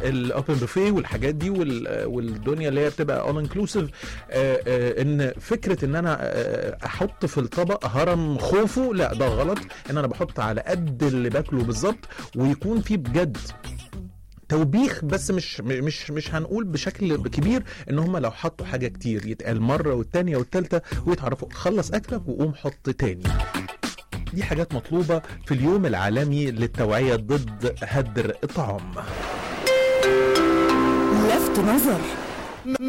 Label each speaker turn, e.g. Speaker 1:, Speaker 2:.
Speaker 1: الاوبن بوفيه والحاجات دي وال- والدنيا اللي هي بتبقى اول انكلوسيف ان فكره ان انا آه، احط في الطبق هرم خوفه لا ده غلط ان انا بحط على قد اللي باكله بالظبط ويكون في بجد توبيخ بس مش مش مش هنقول بشكل كبير ان هم لو حطوا حاجه كتير يتقال مره والتانيه والتالته ويتعرفوا خلص اكلك وقوم حط تاني دي حاجات مطلوبه في اليوم العالمي للتوعيه ضد هدر الطعام
Speaker 2: لفت نظر